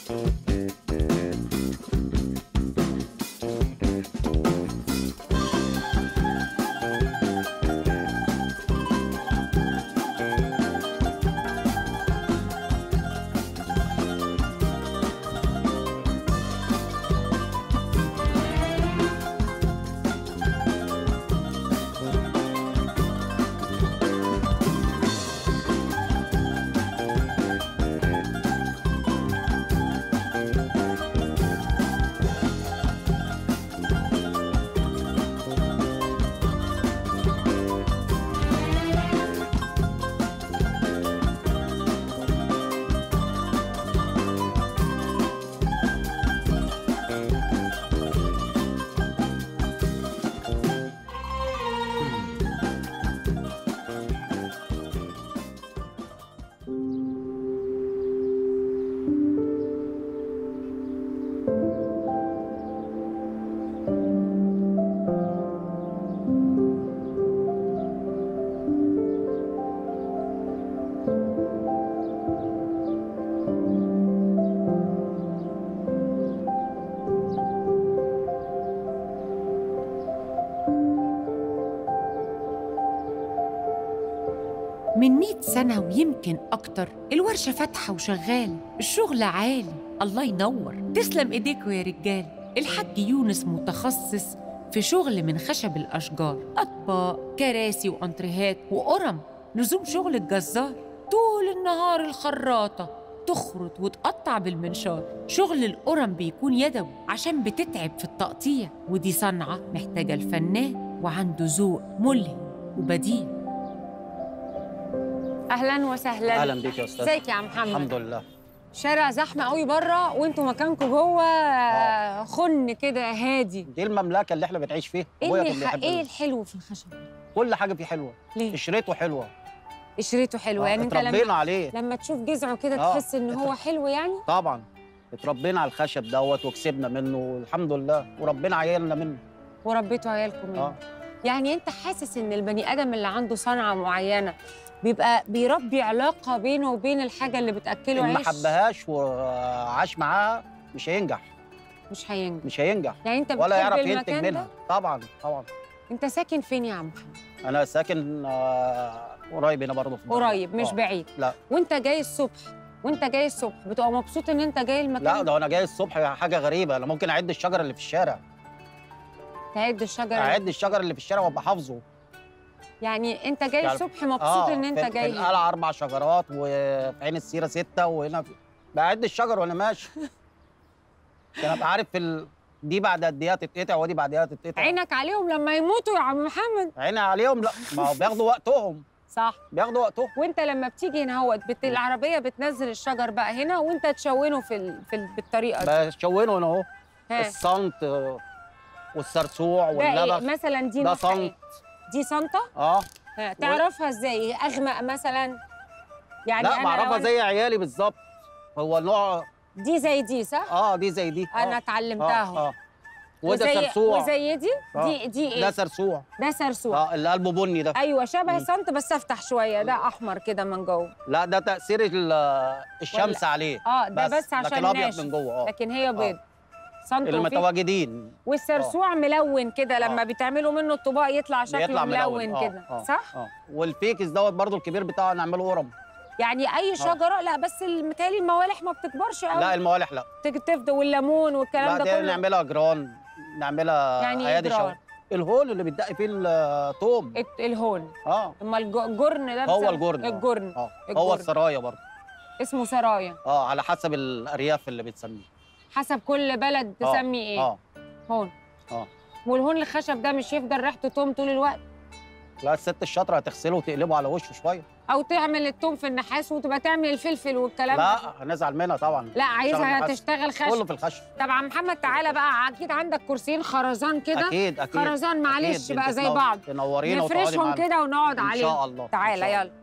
من 100 سنة ويمكن أكتر الورشة فاتحة وشغالة الشغل عالي الله ينور تسلم إيديكوا يا رجال الحاج يونس متخصص في شغل من خشب الأشجار أطباق كراسي وأنتريهات وقرم لزوم شغل الجزار طول النهار الخراطة تخرط وتقطع بالمنشار شغل القرم بيكون يدوي عشان بتتعب في التقطيع ودي صنعة محتاجة الفنان وعنده ذوق ملهم وبديع اهلا وسهلا اهلا بيك يا استاذ ازيك يا عم محمد الحمد لله شارع زحمه قوي بره وانتوا مكانكم جوه آه. خن كده هادي دي المملكه اللي احنا بنعيش فيها ايه أبويا اللي كان ح... بيحب ايه ال- الحلو في الخشب كل حاجه فيه حلوه ليه قشرته حلوه قشرته حلوه آه، يعني انت اتربينا لما عليه لما تشوف جذعه كده آه، تحس ان هو حلو يعني طبعا اتربينا على الخشب دوت وكسبنا منه الحمد لله وربنا عيالنا منه وربيتوا عيالكم منه اه يعني انت حاسس ان البني ادم اللي عنده صنعه معينه بيبقى بيربي علاقه بينه وبين الحاجه اللي بتاكله اللي ما عيش حبهاش وعاش معاها مش هينجح مش هينجح مش هينجح يعني انت ولا بتحب يعرف ينتج المكان منها ده طبعا طبعا انت ساكن فين يا عم محمد انا ساكن آه، قريب هنا برضه في البلد. قريب مش آه. بعيد لا. وانت جاي الصبح وانت جاي الصبح بتبقى مبسوط ان انت جاي المكان لا ده انا جاي الصبح حاجه غريبه انا ممكن اعد الشجر اللي في الشارع تعد الشجره اعد الشجر اللي في الشارع وابقى حافظه يعني انت جاي يعني- الصبح مبسوط ان انت في- جاي في هنا. القلعه اربع شجرات وفي عين السيره سته وهنا في... بعد الشجر وانا ماشي عشان ابقى عارف في ال... دي بعد قد ايه هتتقطع ودي بعد ايه هتتقطع عينك عليهم لما يموتوا يا عم محمد عيني عليهم لا ما هو بياخدوا وقتهم صح بياخدوا وقتهم وانت لما بتيجي هنا هو بت... العربيه بتنزل الشجر بقى هنا وانت تشونه في ال... في ال... بالطريقه دي بشونه هنا اهو ها. الصنط آه، والصرصوع ده ايه واللبخ مثلا دي ده نوعها صنط ايه دي صنطه اه ها، تعرفها ازاي اغمق مثلا يعني لا أنا بعرفها لو أنا- زي عيالي بالظبط هو النوع دي زي دي صح اه دي زي دي انا آه. اتعلمتها اه اهو اه وده وزي سرسوع وزي دي آه. دي دي ايه ده سرسوع ده سرسوع اه اللي قلبه بني ده ايوه شبه مم. الصنط بس افتح شويه ده احمر كده من جوه لا ده تأثير ال- الشمس عليه اه ده بس, بس, عشان لكن ابيض ناشف من جوه اه لكن هي بيض صنط وفيه المتواجدين والسرسوع ملون كده لما آه. بيتعملوا منه الطباق يطلع شكله بيطلع ملون آه، كده آه، صح اه والفيكس دوت برضو الكبير بتاعه نعمله ورم يعني اي شجره لا بس متهيألي الموالح ما بتكبرش قوي لا الموالح لا تفضل والليمون والكلام لا ده دي كله نعملها جران نعملها يعني إيه ايادي جران؟ شوي الهول اللي بيتدق فيه الثوم الت- الهون اه اما الج- الجرن ده هو بسبب- الجرن آه. الجرن اه الجرن. هو السرايا برضه اسمه سرايا اه على حسب الارياف اللي بتسميه حسب كل بلد آه، تسمي ايه اه هون اه والهون الخشب ده مش يفضل ريحته توم طول الوقت لا الست الشاطره هتغسله وتقلبه على وشه شويه او تعمل التوم في النحاس وتبقى تعمل الفلفل والكلام ده لا هنزعل منها طبعا لا عايزها نحاس. تشتغل كله خشب في الخشب طب عم محمد تعالى بقى اكيد عندك كرسيين خرزان كده اكيد اكيد خرزان معلش أكيد. بقى انت زي تنور- بعض تنورينا وتقعدي نفرشهم معانا. كده ونقعد ان عليهم شاء الله إن تعالى شاء الله. يلا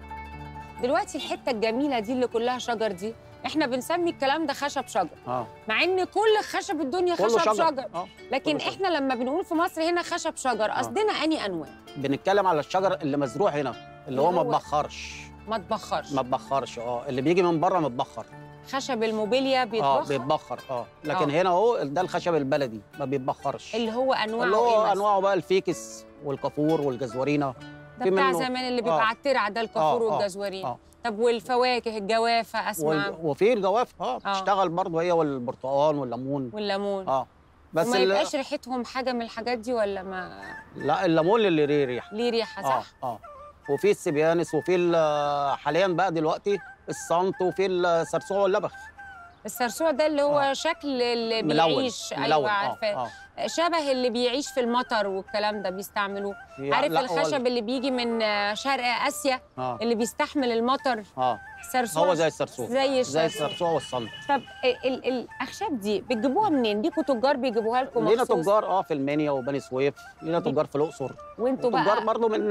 دلوقتي الحته الجميله دي اللي كلها شجر دي احنا بنسمي الكلام ده خشب شجر اه مع ان كل خشب الدنيا كله خشب شجر, شجر اه لكن كله شجر. احنا لما بنقول في مصر هنا خشب شجر قصدنا اني انواع بنتكلم على الشجر اللي مزروع هنا اللي هو اللي ما هو- تبخرش ما تبخرش ما تبخرش اه اللي بيجي من بره متبخر خشب الموبيليا اه بيتبخر بيتبخر اه لكن آه. هنا اهو ده الخشب البلدي ما بيتبخرش اللي هو انواعه اللي ايه هو مثلا؟ انواعه بقى الفيكس والكافور والجزورينه ده في بتاع منه- زمان اللي بيبقى آه. على الترعه ده الكافور آه، آه، والجزورين آه. طب والفواكه الجوافه اسمع وال- وفي الجواف اه بتشتغل برضه هي والبرتقال والليمون والليمون اه بس وما ال- يبقاش ريحتهم حاجه من الحاجات دي ولا ما لا الليمون اللي ليه ريحه ليه ريحه اه صح؟ اه وفي السبيانس وفي ال- حاليا بقى دلوقتي الصنط وفي السرسوع واللبخ السرسوع ده اللي هو آه. شكل اللي ملون بيعيش ملون ايوه اه عارفاه اه شبه اللي بيعيش في المطر والكلام ده بيستعملوه يعني عارف لا، هو الخشب اللي بيجي من آه، شرق اسيا اه اللي بيستحمل المطر اه سرسوع هو زي السرسوع زي زي السرسوع السرسوع والصنط طب ال- ال- الاخشاب دي بتجيبوها منين؟ ليكوا تجار بيجيبوها لكم لينا مخصوص تجار اه في المنيا وبني سويف لينا دي- تجار في الاقصر وانتوا تجار بقى برضه من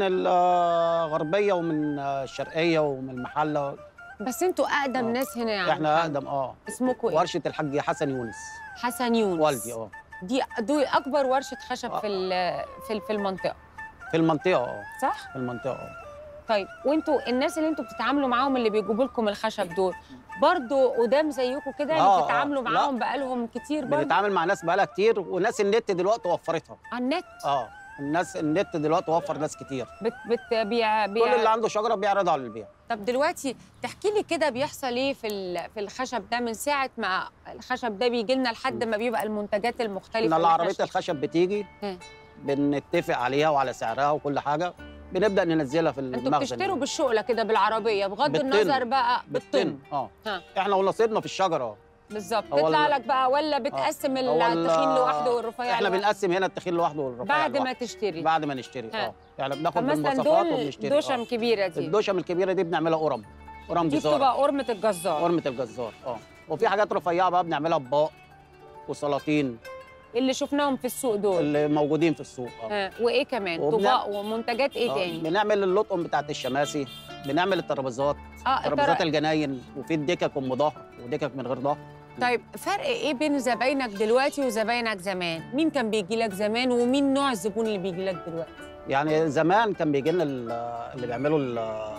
الغربيه ومن الشرقيه ومن المحله بس انتوا اقدم آه. ناس هنا يا احنا عم اقدم اه اسمكوا ايه؟ ورشه الحاج حسن يونس حسن يونس والدي اه دي دي اكبر ورشه خشب آه. في ال- في ال- في المنطقه في المنطقه اه صح؟ في المنطقه اه طيب وانتوا الناس اللي انتوا بتتعاملوا معاهم اللي بيجيبوا لكم الخشب دول برضو قدام زيكم كده آه، يعني آه. بتتعاملوا لا. معاهم بقالهم كتير برضو بنتعامل مع ناس بقالها كتير وناس النت دلوقتي وفرتها على النت اه الناس النت دلوقتي وفر ناس كتير بت بت بيع كل اللي بيع عنده شجره بيعرضها على البيع طب دلوقتي تحكي لي كده بيحصل ايه في ال- في الخشب ده من ساعه ما الخشب ده بيجي لنا لحد ما بيبقى المنتجات المختلفه ان اللي العربيه إحنا الخشب بتيجي مم. بنتفق عليها وعلى سعرها وكل حاجه بنبدا ننزلها في انتوا المخزن بتشتروا بالشقله كده بالعربيه بغض بالطن. النظر بقى بالطن بالطن اه ها. احنا ونصيبنا في الشجره بالظبط هو تطلع ال- لك بقى ولا بتقسم هو ال- التخين لوحده والرفيع احنا لوحده؟ بنقسم هنا التخين لوحده والرفيع بعد ما لوحده. تشتري بعد ما نشتري ها. اه يعني بناخد فمثلا بالمواصفات دول وبنشتري دوشم آه. كبيره دي الدوشم الكبيره دي بنعملها قرم قرم دي جزاره بتبقى قرمه الجزار قرمه الجزار اه وفي حاجات رفيعه بقى بنعملها اطباق وسلاطين اللي شفناهم في السوق دول اللي موجودين في السوق اه ها. وايه كمان وبنع- طباق ومنتجات ايه آه، تاني بنعمل اللطم بتاعت الشماسي بنعمل الترابيزات اه ترابيزات التر... الجناين وفي الدكك ام ظهر ودكك من غير ظهر طيب فرق ايه بين زباينك دلوقتي وزباينك زمان مين كان بيجي لك زمان ومين نوع الزبون اللي بيجي لك دلوقتي يعني زمان كان بيجي لنا ال- اللي بيعملوا ال-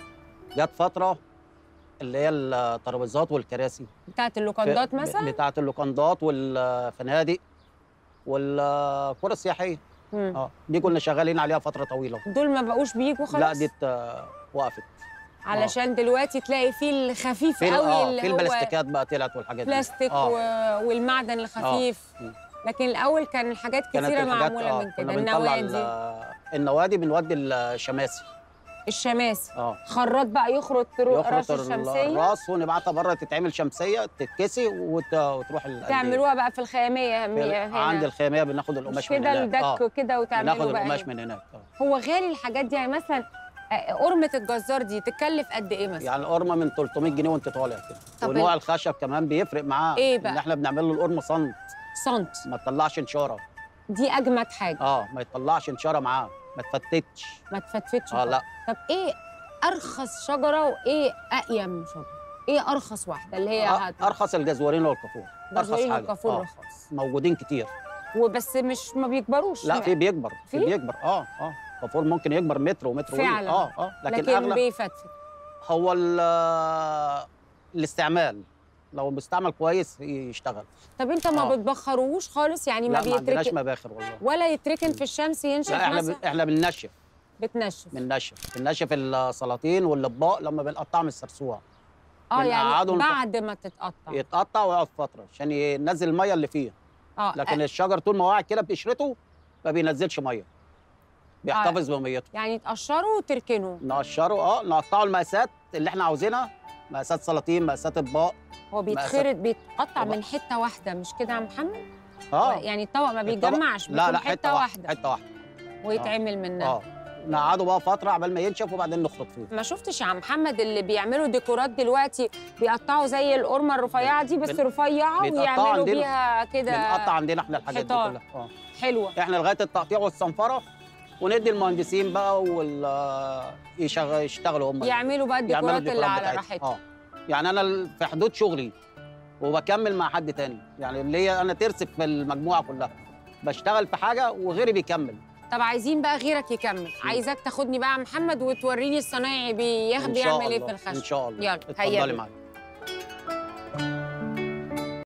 جت فتره اللي هي الترابيزات والكراسي بتاعت اللوكندات في- مثلا بتاعت اللوكندات والفنادق والقرى السياحيه مم. اه دي كنا شغالين عليها فتره طويله دول ما بقوش بيجوا خلاص لا دي ات- وقفت علشان دلوقتي تلاقي فيه الخفيف في ال- قوي اه اللي في هو البلاستيكات بقى طلعت والحاجات دي بلاستيك آه. و... والمعدن الخفيف مم. لكن الاول كان الحاجات كانت كتيره الحاجات معموله اه من كنا كده بنطلع النوادي ال- النوادي بنودي الشماسي الشماسي اه خراط بقى يخرط رو- راس يخرط ال- الشمسيه الراس ونبعتها بره تتعمل شمسيه تتكسي وت... وتروح الأندية. تعملوها بقى في الخياميه في ال- هنا عند الخيميه بناخد مش القماش من كده هناك الدك كده وتعملوا بناخد بقى القماش هنا. من هناك اه هو غالي الحاجات دي يعني مثلا آه، قرمه الجزار دي تكلف قد ايه مثلا يعني القرمه من 300 جنيه وانت طالع كده طب ونوع ال- الخشب كمان بيفرق معاه إيه بقى؟ ان احنا بنعمل له القرمه صنت سنت ما تطلعش نشاره دي اجمد حاجه اه ما يطلعش نشاره معاه ما تفتتش ما تفتفتش اه خالص. لا طب ايه ارخص شجره وايه اقيم شجره ايه ارخص واحده اللي هي آه، هت- ارخص الجزورين والكافور ارخص جزورين حاجه والكافور آه. رخص موجودين كتير وبس مش ما بيكبروش لا في بيكبر في؟ في بيكبر اه اه كافور ممكن يكبر متر ومتر وي- فعلا. اه اه لكن, لكن, اغلب بيفتفت هو ال- الاستعمال لو بيستعمل كويس يشتغل طب انت ما آه. بتبخروش خالص يعني ما لا ما عندناش بيتركن مباخر والله ولا يتركن في الشمس ينشف لا احنا مثلا ب... احنا بننشف بتنشف بننشف بننشف السلاطين والاطباق لما بنقطعها من السرسوع اه يعني بنقعدهم في- بعد ما تتقطع يتقطع ويقعد فتره عشان ينزل الميه اللي فيه اه لكن آه، الشجر طول ما هو قاعد كده بقشرته ما بينزلش ميه بيحتفظ بميته يعني تقشروا وتركنوا نقشره اه نقطعه المقاسات اللي احنا عاوزينها مقاسات سلاطين مقاسات اطباق هو مقاسات- بيتخرط بيتقطع طبعا. من حته واحده مش كده يا محمد اه يعني الطبق ما الطبق- بيتجمعش لا بيكون لا حته واحده حته واحده ويتعمل منها اه نقعده بقى فتره عبال ما ينشف وبعدين نخرط فيه ما شفتش يا عم محمد اللي بيعملوا ديكورات دلوقتي بيقطعوا زي القرمه الرفيعه دي بس بن- رفيعه بيتقطعوا ويعملوا عندنا. بيها كده بنقطع عندنا احنا الحاجات دي حيطان. كلها اه حلوه احنا لغايه التقطيع والصنفره وندي المهندسين بقى وال يشغل يشتغلوا هم يعملوا بقى يعملوا الديكورات اللي على بتاعتهم. راحتهم اه يعني انا ال- في حدود شغلي وبكمل مع حد تاني يعني اللي هي انا ترسب في المجموعه كلها بشتغل في حاجه وغيري بيكمل طب عايزين بقى غيرك يكمل عايزاك تاخدني بقى يا محمد وتوريني الصنايعي بياخ ان شاء بيعمل ايه الله في الخشب ان شاء الله يلا اتفضلي هيا معايا